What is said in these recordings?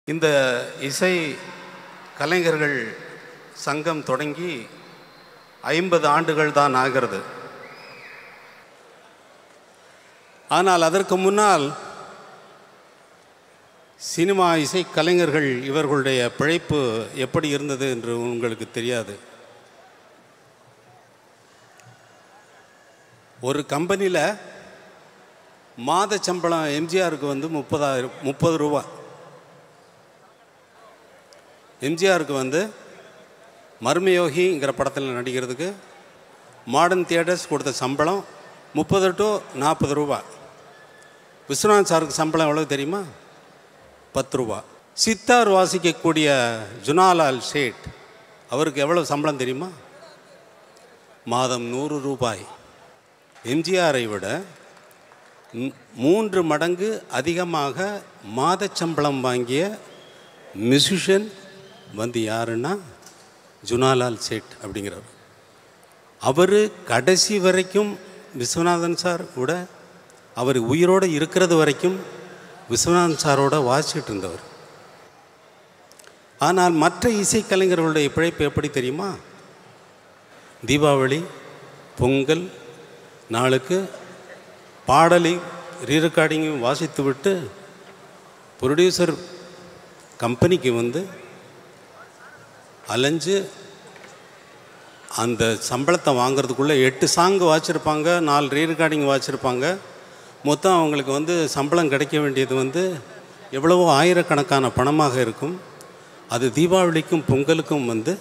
இந்த இசை கலைஞர்கள் சங்கம் தொடங்கி ஐம்பது ஆண்டுகள் தான் ஆகிறது ஆனால் அதற்கு முன்னால் சினிமா இசை கலைஞர்கள் இவர்களுடைய பிழைப்பு எப்படி இருந்தது என்று உங்களுக்கு தெரியாது ஒரு கம்பெனியில் மாத சம்பளம் எம்ஜிஆருக்கு வந்து முப்பதாயிரம் முப்பது ரூபா எம்ஜிஆருக்கு வந்து மர்மயோகிங்கிற படத்தில் நடிக்கிறதுக்கு மாடர்ன் தியேட்டர்ஸ் கொடுத்த சம்பளம் முப்பது டு நாற்பது ரூபா விஸ்வநாத் சாருக்கு சம்பளம் எவ்வளோ தெரியுமா பத்து ரூபா சித்தார் வாசிக்கக்கூடிய ஜுனாலால் ஷேட் அவருக்கு எவ்வளோ சம்பளம் தெரியுமா மாதம் நூறு ரூபாய் எம்ஜிஆரை விட ம்- மூன்று மடங்கு அதிகமாக மாதச் சம்பளம் வாங்கிய மியூசிஷியன் வந்து யாருன்னா ஜுனாலால் சேட் அப்படிங்கிறவர் அவர் கடைசி வரைக்கும் விஸ்வநாதன் சார் கூட அவர் உயிரோடு இருக்கிறது வரைக்கும் விஸ்வநாதன் சாரோட வாசிச்சுட்டு இருந்தவர் ஆனால் மற்ற இசைக்கலைஞர்களுடைய பிழைப்பு எப்படி தெரியுமா தீபாவளி பொங்கல் நாளுக்கு பாடலை ரீரெக்கார்டிங்கும் வாசித்து விட்டு ப்ரொடியூசர் கம்பெனிக்கு வந்து அலைஞ்சு அந்த சம்பளத்தை வாங்குறதுக்குள்ளே எட்டு சாங்கு வாச்சிருப்பாங்க நாலு ரீரெக்கார்டிங் வாச்சிருப்பாங்க மொத்தம் அவங்களுக்கு வந்து சம்பளம் கிடைக்க வேண்டியது வந்து எவ்வளவோ ஆயிரக்கணக்கான பணமாக இருக்கும் அது தீபாவளிக்கும் பொங்கலுக்கும் வந்து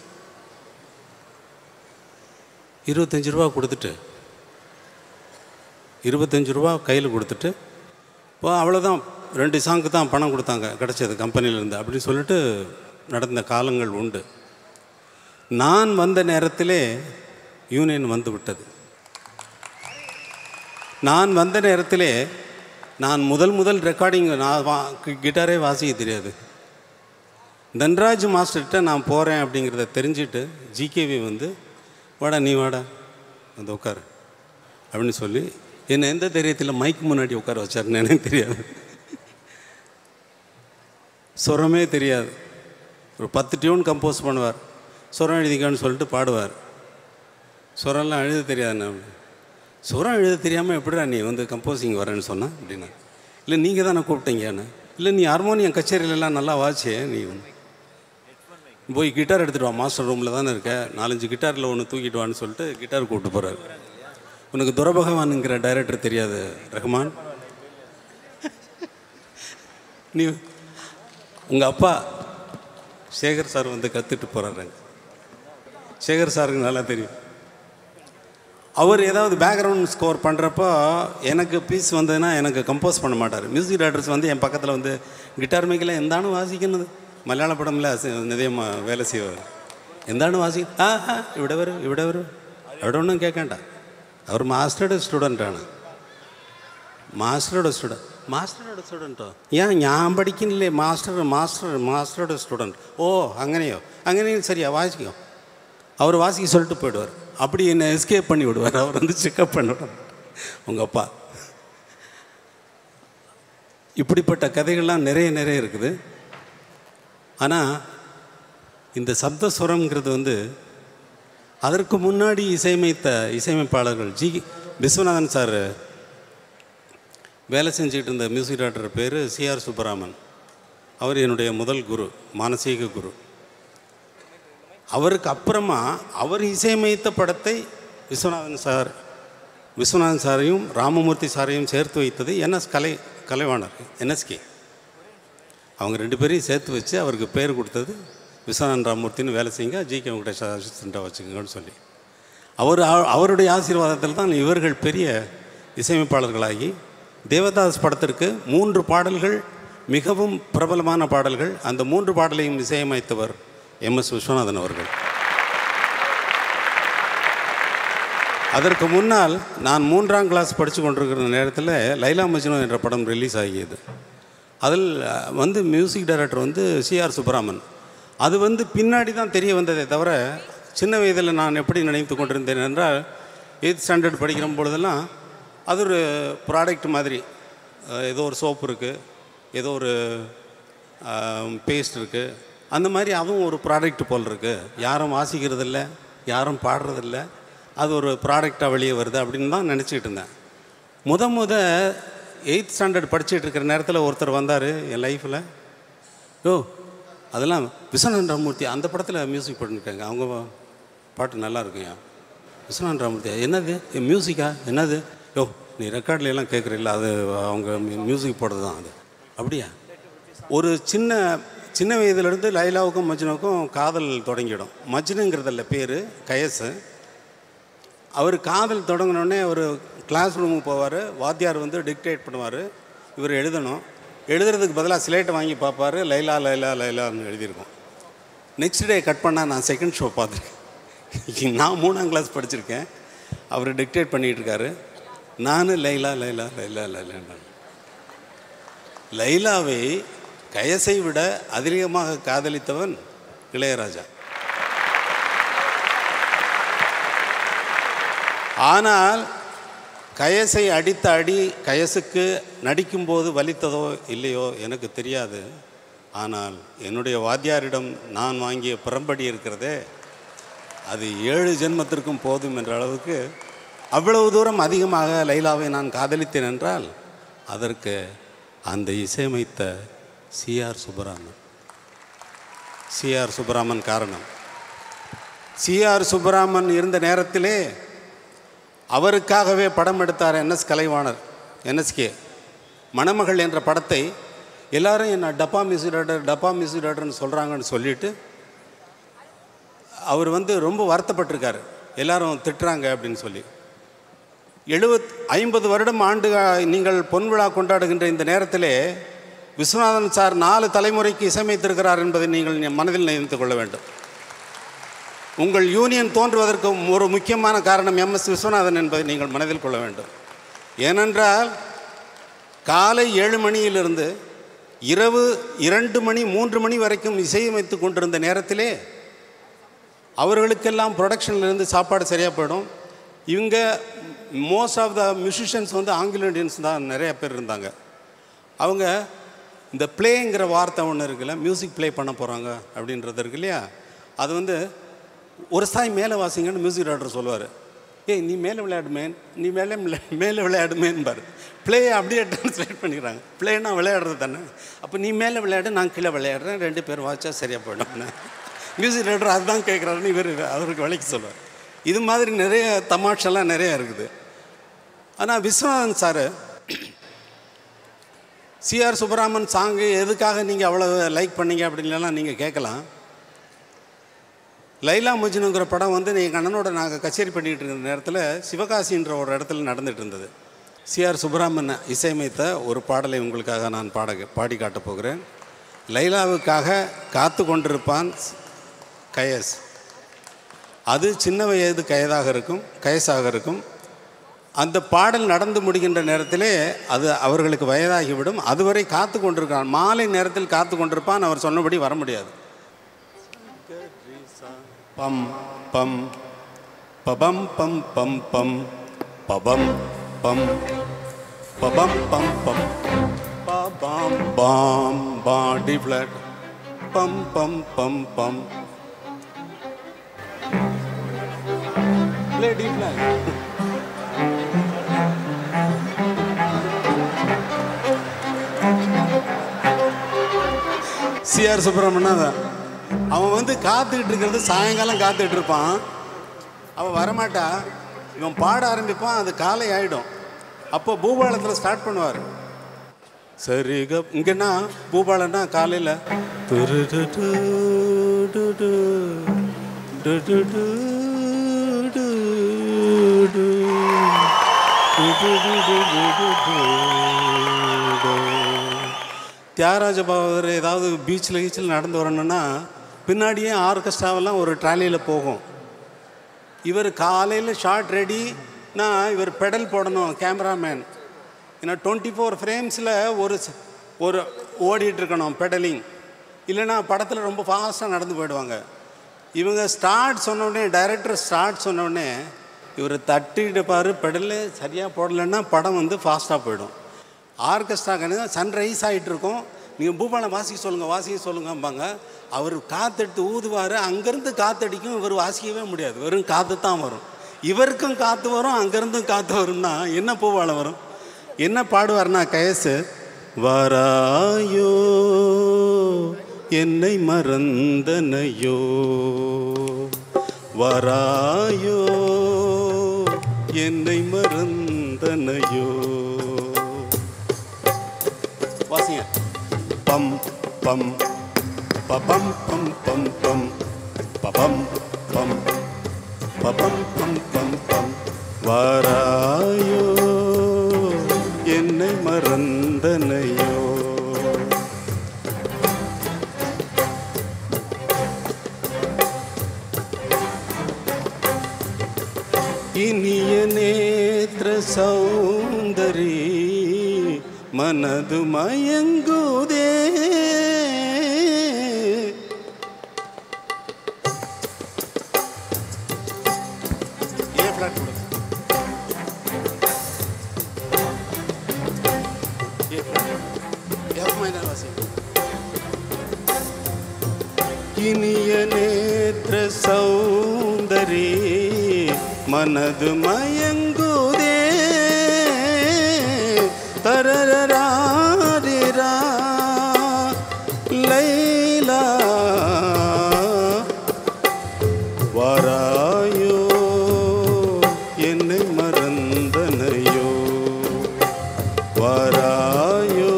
இருபத்தஞ்சி ரூபா கொடுத்துட்டு இருபத்தஞ்சி ரூபா கையில் கொடுத்துட்டு இப்போ அவ்வளோதான் ரெண்டு சாங்க்கு தான் பணம் கொடுத்தாங்க கிடச்சது கம்பெனியிலேருந்து அப்படின்னு சொல்லிட்டு நடந்த காலங்கள் உண்டு நான் வந்த நேரத்திலே யூனியன் வந்து விட்டது நான் வந்த நேரத்திலே நான் முதல் முதல் ரெக்கார்டிங் நான் வா கிட்டாரே வாசிக்க தெரியாது தன்ராஜ் மாஸ்டர்கிட்ட நான் போகிறேன் அப்படிங்கிறத தெரிஞ்சுட்டு ஜிகேவி வந்து வாடா நீ வாடா வந்து உட்காரு அப்படின்னு சொல்லி என்னை எந்த தைரியத்தில் மைக் முன்னாடி உட்கார வச்சாருன்னு எனக்கு தெரியாது சுரமே தெரியாது ஒரு பத்து டியூன் கம்போஸ் பண்ணுவார் சுரம் எழுதிக்கான்னு சொல்லிட்டு பாடுவார் சுரம்லாம் எழுத தெரியாது நான் சுரம் எழுத தெரியாமல் எப்படிடா நீ வந்து கம்போசிங் வரேன்னு சொன்ன அப்படின்னா இல்லை நீங்கள் தானே கூப்பிட்டீங்கன்னு இல்லை நீ ஹார்மோனியம் கச்சேரியிலலாம் நல்லா வாச்சே நீ வந்து போய் கிட்டார் எடுத்துகிட்டு வா மாஸ்டர் ரூமில் தானே இருக்க நாலஞ்சு கிட்டாரில் ஒன்று தூக்கிட்டு வான்னு சொல்லிட்டு கிட்டார் கூப்பிட்டு போகிறாரு உனக்கு துரபகவானுங்கிற டைரக்டர் தெரியாது ரஹ்மான் நீ உங்கள் அப்பா சேகர் சார் வந்து கற்றுட்டு போகிறாரு சேகர் சாருக்கு நல்லா தெரியும் அவர் ஏதாவது பேக்ரவுண்ட் ஸ்கோர் பண்ணுறப்போ எனக்கு பீஸ் வந்ததுன்னா எனக்கு கம்போஸ் பண்ண மாட்டார் மியூசிக் டைரக்டர்ஸ் வந்து என் பக்கத்தில் வந்து கிட்டார் மைக்கில் எந்தானு வாசிக்கணும் மலையாள படம்ல நிதயமா வேலை செய்வார் എന്താണ് വാസി ആ ആ ഇവിടെ വരൂ ഇവിടെ വരൂ അവിടെ ഒന്നും കേൾക്കണ്ട അവർ മാസ്റ്ററുടെ സ്റ്റുഡൻ്റാണ് മാസ്റ്ററുടെ സ്റ്റുഡൻറ്റ് മാസ്റ്ററുടെ സ്റ്റുഡൻറ്റോ ഞാൻ ഞാൻ പഠിക്കുന്നില്ലേ മാസ്റ്റർ മാസ്റ്റർ മാസ്റ്ററുടെ സ്റ്റുഡൻറ്റ് ஓ അങ്ങനെയോ അങ്ങനെയും சரியா வாசிக்கோ அவர் வாசிக்க சொல்லிட்டு போயிடுவார் அப்படி என்னை எஸ்கேப் பண்ணி விடுவார் அவர் வந்து செக்கப் பண்ண விடுவார் உங்கள் அப்பா இப்படிப்பட்ட கதைகள்லாம் நிறைய நிறைய இருக்குது ஆனால் இந்த சப்தஸ்வரம்ங்கிறது வந்து அதற்கு முன்னாடி இசையமைத்த இசையமைப்பாளர்கள் ஜி விஸ்வநாதன் சார் வேலை செஞ்சுக்கிட்டு இருந்த மியூசிக் டைரக்டர் பேர் சிஆர் சுப்பராமன் அவர் என்னுடைய முதல் குரு மானசீக குரு அவருக்கு அப்புறமா அவர் இசையமைத்த படத்தை விஸ்வநாதன் சார் விஸ்வநாதன் சாரையும் ராமமூர்த்தி சாரையும் சேர்த்து வைத்தது என்எஸ் கலை கலைவாணர் என்எஸ்கே அவங்க ரெண்டு பேரையும் சேர்த்து வச்சு அவருக்கு பேர் கொடுத்தது விஸ்வநாதன் ராமூர்த்தின்னு வேலை செய்யுங்க ஜி கே வெங்கடேஷ் அசிஸ்டண்ட்டாக வச்சுக்கோங்கன்னு சொல்லி அவர் அவ- அவருடைய ஆசீர்வாதத்தில் தான் இவர்கள் பெரிய இசையமைப்பாளர்களாகி தேவதாஸ் படத்திற்கு மூன்று பாடல்கள் மிகவும் பிரபலமான பாடல்கள் அந்த மூன்று பாடலையும் இசையமைத்தவர் எம் எஸ் விஸ்வநாதன் அவர்கள் அதற்கு முன்னால் நான் மூன்றாம் கிளாஸ் படித்து கொண்டிருக்கிற நேரத்தில் லைலா மஜ்னு என்ற படம் ரிலீஸ் ஆகியது அதில் அஹ், வந்து மியூசிக் டைரக்டர் வந்து சிஆர் சுப்பராமன் அது வந்து பின்னாடி தான் தெரிய வந்ததே தவிர சின்ன வயதில் நான் எப்படி நினைத்து கொண்டிருந்தேன் என்றால் எயித் ஸ்டாண்டர்ட் படிக்கிற பொழுதெல்லாம் அது ஒரு ப்ராடக்ட் மாதிரி அஹ், ஏதோ ஒரு சோப்பு இருக்குது ஏதோ ஒரு பேஸ்ட் இருக்குது அந்த மாதிரி அதுவும் ஒரு ப்ராடக்ட் போல் இருக்குது யாரும் வாசிக்கிறதில்ல யாரும் பாடுறதில்ல அது ஒரு ப்ராடக்டாக வெளியே வருது அப்படின்னு தான் நினச்சிக்கிட்டு இருந்தேன் முத முத எயித் ஸ்டாண்டர்ட் படிச்சுட்டு இருக்கிற நேரத்தில் ஒருத்தர் வந்தார் என் லைஃப்பில் யோ அதெல்லாம் விஸ்வநாதன் ராமூர்த்தி அந்த படத்தில் மியூசிக் பண்ணிருக்காங்க அவங்க பாட்டு நல்லா இருக்குங்க விஸ்வநாதன் ராமூர்த்தி என்னது மியூசிக்கா என்னது யோ நீ ரெக்கார்ட்ல எல்லாம் கேட்குறீல்ல அது அவங்க மியூசிக் போடுறது தான் அது அப்படியா ஒரு சின்ன சின்ன வயதிலிருந்து லைலாவுக்கும் மஜ்னுவுக்கும் காதல் தொடங்கிடும் மஜ்னுங்கிறதில்ல பேர் கயசு அவர் காதல் தொடங்கினோடனே அவர் கிளாஸ் ரூமுக்கு போவார் வாத்தியார் வந்து டிக்டேட் பண்ணுவார் இவர் எழுதணும் எழுதுறதுக்கு பதிலாக ஸ்லேட்டை வாங்கி பார்ப்பாரு லைலா லைலா லைலான்னு எழுதியிருக்கோம் நெக்ஸ்ட் டே கட் பண்ணால் நான் செகண்ட் ஷோ பார்த்துருக்கேன் நான் மூணாம் கிளாஸ் படிச்சிருக்கேன் அவர் டிக்டேட் பண்ணிகிட்டு இருக்காரு நான் லைலா லைலா லைலா லைலா லைலாவை கயசை விட அதிகமாக காதலித்தவன் இளையராஜா ஆனால் கயசை அடித்த அடி கயசுக்கு நடிக்கும்போது வலித்ததோ இல்லையோ எனக்கு தெரியாது ஆனால் என்னுடைய வாத்தியாரிடம் நான் வாங்கிய புறம்படி இருக்கிறதே அது ஏழு ஜென்மத்திற்கும் போதும் என்ற அளவுக்கு அவ்வளவு தூரம் அதிகமாக லைலாவை நான் காதலித்தேன் என்றால் அதற்கு அந்த இசையமைத்த சிஆர் சுப்பராமன் சிஆர் சுப்பராமன் காரணம் சிஆர் சுப்பராமன் இருந்த நேரத்திலே அவருக்காகவே படம் எடுத்தார் என்எஸ் கலைவாணர் என்எஸ்கே மணமகள் என்ற படத்தை எல்லாரும் என்ன டப்பா மியூசிக் டைரக்டர் டப்பா மியூசிக் டைரக்டர்னு சொல்கிறாங்கன்னு சொல்லிட்டு அவர் வந்து ரொம்ப வருத்தப்பட்டிருக்காரு எல்லாரும் திட்டுறாங்க அப்படின்னு சொல்லி எழுபத் ஐம்பது வருடம் ஆண்டு நீங்கள் பொன் விழா கொண்டாடுகின்ற இந்த நேரத்திலே விஸ்வநாதன் சார் நாலு தலைமுறைக்கு இசையமைத்திருக்கிறார் என்பதை நீங்கள் மனதில் நினைத்துக் கொள்ள வேண்டும் உங்கள் யூனியன் தோன்றுவதற்கு ஒரு முக்கியமான காரணம் எம்எஸ் விஸ்வநாதன் என்பதை நீங்கள் மனதில் கொள்ள வேண்டும் ஏனென்றால் காலை ஏழு மணியிலிருந்து இரவு இரண்டு மணி மூன்று மணி வரைக்கும் இசையமைத்து கொண்டிருந்த நேரத்திலே அவர்களுக்கெல்லாம் ப்ரொடக்ஷன்லேருந்து சாப்பாடு சரியாக போயிடும் இவங்க மோஸ்ட் ஆஃப் த மியூசிஷியன்ஸ் வந்து ஆங்கில இண்டியன்ஸ் தான் நிறைய பேர் இருந்தாங்க அவங்க இந்த ப்ளேங்கிற வார்த்தை ஒன்று இருக்குல்ல மியூசிக் ப்ளே பண்ண போகிறாங்க அப்படின்றது இருக்கு இல்லையா அது வந்து ஒரு ஸ்தாய் மேலே வாசிங்கன்னு மியூசிக் டைரக்டர் சொல்லுவார் ஏய் நீ மேலே விளையாடுமேன் நீ மேலே விளை- மேலே விளையாடுமேன்பார் ப்ளே அப்படியே ட்ரான்ஸ்லேட் பண்ணிக்கிறாங்க ப்ளேனா விளையாடுறது தானே அப்போ நீ மேலே விளையாடு நான் கீழே விளையாடுறேன் ரெண்டு பேர் வாச்சா சரியாக போயிடும்னு மியூசிக் டைரக்டர் அதுதான் கேட்குறாருன்னு இவர் அவருக்கு விலைக்கு சொல்லுவார் இது மாதிரி நிறைய தமாஷெல்லாம் நிறைய இருக்குது ஆனால் Viswanathan sir CR Subbaraman song எதுக்காக நீங்கள் அவ்வளோ லைக் பண்ணீங்க அப்படின்லாம் நீங்கள் கேட்கலாம் லைலா மஜ்னுங்கிற படம் வந்து எங்கள் அண்ணனோட நாங்கள் கச்சேரி பண்ணிகிட்டு இருந்த நேரத்தில் சிவகாசின்ற ஒரு இடத்துல நடந்துட்டு இருந்தது சிஆர் சுப்பராமன் இசையமைத்த ஒரு பாடலை உங்களுக்காக நான் பாட பாடி காட்டப் போகிறேன் லைலாவுக்காக காத்து கொண்டிருப்பான் கயஸ் அது சின்ன வயது கயதாக இருக்கும் கயசாக இருக்கும் அந்த பாடல் நடந்து முடிகின்ற நேரத்திலே அது அவர்களுக்கு வயதாகிவிடும் அதுவரை காத்து கொண்டிருக்கான் மாலை நேரத்தில் காத்து கொண்டிருப்பான் அவர் சொன்னபடி வர முடியாது பம் பம் பபம் பம் பம் பம் பபம் பம் பபம் பம் பம் பபாம் பாம் பா டி ஃப்ளாட் பம் பம் பம் பம் play D flat CR Subramanian தான் அவன் வந்து காத்துக்கிட்டு இருக்கிறது சாயங்காலம் காத்துக்கிட்டு இருப்பான் அவன் வரமாட்டா இவன் பாட ஆரம்பிப்பான் அது காலை ஆயிடும் அப்போ பூபாலத்தில் ஸ்டார்ட் பண்ணுவார் சரி க இங்கன்னா பூபாலன்னா காலையில் தியாகராஜ பாகவதர் ஏதாவது பீச்சில் கீச்சில் நடந்து வரணும்னா பின்னாடியே ஆர்கெஸ்ட்ராவெல்லாம் ஒரு ட்ராலியில் போகும் இவர் காலையில் ஷார்ட் ரெடினா இவர் பெடல் போடணும் கேமராமேன் ஏன்னா டுவெண்ட்டி ஃபோர் ஃப்ரேம்ஸில் ஒரு ச- ஒரு ஓடிட்டு இருக்கணும் பெடலிங் இல்லைன்னா படத்தில் ரொம்ப ஃபாஸ்ட்டாக நடந்து போயிடுவாங்க இவங்க ஸ்டார்ட் சொன்னோடனே டைரக்டர் ஸ்டார்ட் சொன்னோடனே இவர் தட்டிட்டு பாரு பெடல் சரியாக போடலைன்னா படம் வந்து ஃபாஸ்ட்டாக போயிடும் ஆர்கெஸ்ட்ரா கணக்கு சன்ரைஸ் ஆகிட்டு இருக்கும் நீங்கள் பூபாலம் வாசிக்க சொல்லுங்கள் வாசிக்க சொல்லுங்கம்பாங்க அவர் காத்தெடுத்து ஊதுவார் அங்கேருந்து காத்தடிக்கும் இவர் வாசிக்கவே முடியாது வெறும் காற்று தான் வரும் இவருக்கும் காற்று வரும் அங்கேருந்தும் காற்று வரும்னா என்ன பூபாலம் வரும் என்ன பாடுவார்னா கயசு வாராயோ என்னை மறந்தனையோ வராயோ என்னை மறந்தனையோ வாசிங்க பம் பம் பபம் பம் பம் பம் பபம் பம் பபம் பம் பம் பம் வாராயோ என்னை மறந்தனையோ ಇನಿಯ ನೇತ್ರ ಸೌಂದರಿ ಮನದು ಮಯಂಗುವುದೇ ಏ ಫ್ಲಾಟ್ ಕೊಡು ಏ ಫ್ಲಾಟ್ ಎಫ್ ಮೈನರ್ ವಾಸಿ ಇನಿಯ ನೇತ್ರ ಸೌಂದರಿ ಮನದು ಮಯಂಗುವುದೇ ತರರಾರಿರಾ ಲೈಲಾ வாராயோ என்னை மறந்தனையோ வாராயோ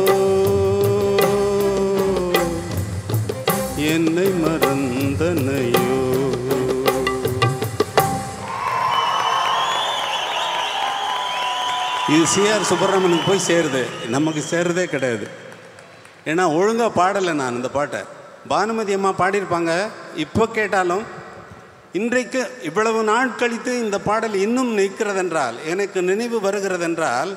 என்னை மறந்தனையோ இது சிஆர் சுப்பிரமணியனுக்கு போய் சேருது நமக்கு சேருதே கிடையாது ஏன்னா ஒழுங்காக பாடலை நான் இந்த பாட்டை பானுமதி அம்மா பாடியிருப்பாங்க இப்போ கேட்டாலும் இன்றைக்கு இவ்வளவு நாள் கழித்து இந்த பாடல் இன்னும் நிற்கிறதென்றால் எனக்கு நினைவு வருகிறதென்றால்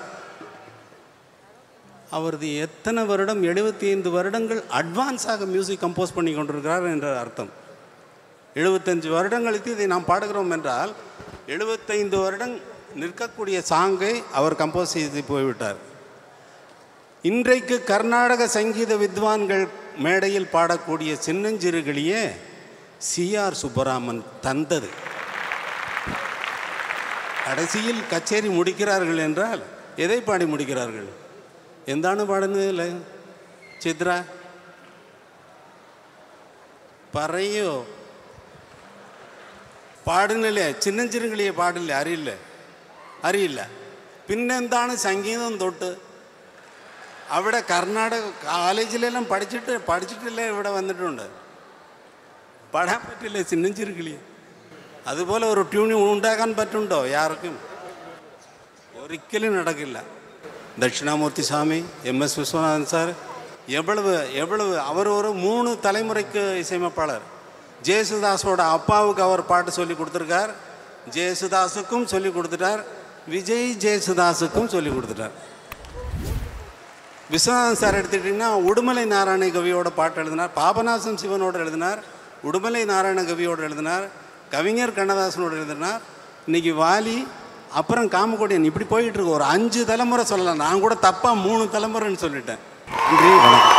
அவரது எத்தனை வருடம் எழுபத்தி ஐந்து வருடங்கள் அட்வான்ஸாக மியூசிக் கம்போஸ் பண்ணி கொண்டிருக்கிறார் என்ற அர்த்தம் எழுபத்தஞ்சு வருடங்களுக்கு இதை நாம் பாடுகிறோம் என்றால் எழுபத்தைந்து வருடம் நிற்கக்கூடிய சாங்கை அவர் கம்போஸ் செய்து போய்விட்டார் இன்றைக்கு கர்நாடக சங்கீத வித்வான்கள் மேடையில் பாடக்கூடிய சின்னஞ்சிறுகளையே சிஆர் சுப்பராமன் தந்தது கடைசியில் கச்சேரி முடிக்கிறார்கள் என்றால் எதை பாடி முடிக்கிறார்கள் എന്താണ് പാടുന്നത് ചിത്ര പറയോ പാടുന്നില്ലേ ചിന്നഞ്ചിരുകളിയെ പാടില്ല അറിയില്ല അറിയില്ല പിന്നെന്താണ് സംഗീതം തൊട്ട് അവിടെ കർണാടക കോളേജിലെല്ലാം പഠിച്ചിട്ട് പഠിച്ചിട്ടില്ലേ ഇവിടെ വന്നിട്ടുണ്ട് പാടാൻ പറ്റില്ല ചിന്നഞ്ചിരുകിളിയെ അതുപോലെ ഒരു ട്യൂണി ഉണ്ടാക്കാൻ പറ്റുണ്ടോ യാർക്കും ഒരിക്കലും നടക്കില്ല தட்சிணாமூர்த்தி சாமி எம்எஸ் விஸ்வநாதன் சார் எவ்வளவு எவ்வளவு அவர் ஒரு மூணு தலைமுறைக்கு இசையமைப்பாளர் ஜேசுதாஸோட அப்பாவுக்கு அவர் பாட்டு சொல்லி கொடுத்துருக்கார் ஜேசுதாஸுக்கும் சொல்லி கொடுத்துட்டார் விஜய் ஜேசுதாஸுக்கும் சொல்லி கொடுத்துட்டார் விஸ்வநாதன் சார் எடுத்துக்கிட்டிங்கன்னா உடுமலை நாராயண கவியோட பாட்டு எழுதினார் பாபநாசம் சிவனோடு எழுதினார் உடுமலை நாராயண கவியோடு எழுதினார் கவிஞர் கண்ணதாசனோடு எழுதினார் இன்னைக்கு வாலி அப்புறம் காமக்கோடியன் இப்படி போயிட்டு இருக்கு ஒரு அஞ்சு தலைமுறை சொல்லலாம் நான் கூட தப்பாக மூணு தலைமுறைன்னு சொல்லிட்டேன் நன்றி வணக்கம்